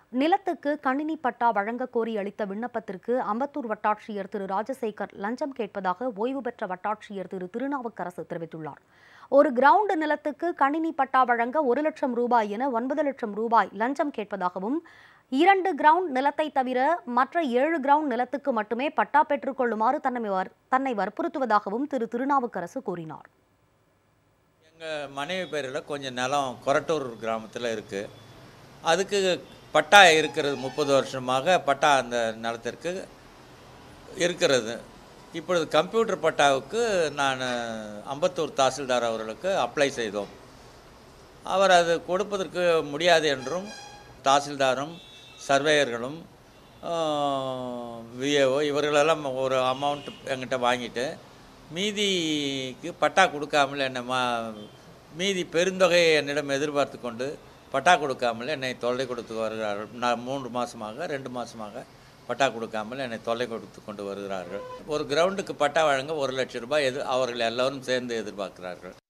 நிலத்துக்கு கணினி பட்டா வழங்க கோரி அளித்த விண்ணப்பத்திற்கு அம்பத்தூர் வட்டாட்சியர் திரு ராஜசேகர் லஞ்சம் கேட்பதாக ஓய்வு பெற்ற வட்டாட்சியர் திரு திருநாவுக்கரசு தெரிவித்துள்ளார் ஒரு கிரவுண்ட் நிலத்துக்கு கணினி பட்டா வழங்க ஒரு லட்சம் ரூபாய் என ஒன்பது லட்சம் ரூபாய் லஞ்சம் கேட்பதாகவும் இரண்டு கிரவுண்ட் நிலத்தை தவிர மற்ற ஏழு கிரவுண்ட் நிலத்துக்கு மட்டுமே பட்டா பெற்றுக்கொள்ளுமாறு தன்னை வர்- தன்னை வற்புறுத்துவதாகவும் திரு திருநாவுக்கரசு கூறினார் எங்கள் மனைவி பேரில் கொஞ்சம் நிலம் கொரட்டூர் கிராமத்தில் இருக்குது அதுக்கு பட்டா இருக்கிறது முப்பது வருஷமாக பட்டா அந்த நிலத்திற்கு இருக்கிறது இப்பொழுது கம்ப்யூட்டர் பட்டாவுக்கு நான் அம்பத்தூர் தாசில்தார் அவர்களுக்கு அப்ளை செய்தோம் அவர் அது கொடுப்பதற்கு முடியாது என்றும் தாசில்தாரும் சர்வேயர்களும் விஏஓ இவர்களெல்லாம் ஒரு அமௌண்ட் என்கிட்ட வாங்கிட்டு மீதிக்கு பட்டா கொடுக்காமல் என்னை மா மீதி பெருந்தொகையை என்னிடம் எதிர்பார்த்து கொண்டு பட்டா கொடுக்காமல் என்னை தொல்லை கொடுத்து வருகிறார்கள் நான் மூன்று மாதமாக ரெண்டு மாதமாக பட்டா கொடுக்காமல் என்னை தொல்லை கொடுத்து கொண்டு வருகிறார்கள் ஒரு கிரவுண்டுக்கு பட்டா வழங்க ஒரு லட்சம் ரூபாய் எது அவர்கள் எல்லோரும் சேர்ந்து எதிர்பார்க்கிறார்கள்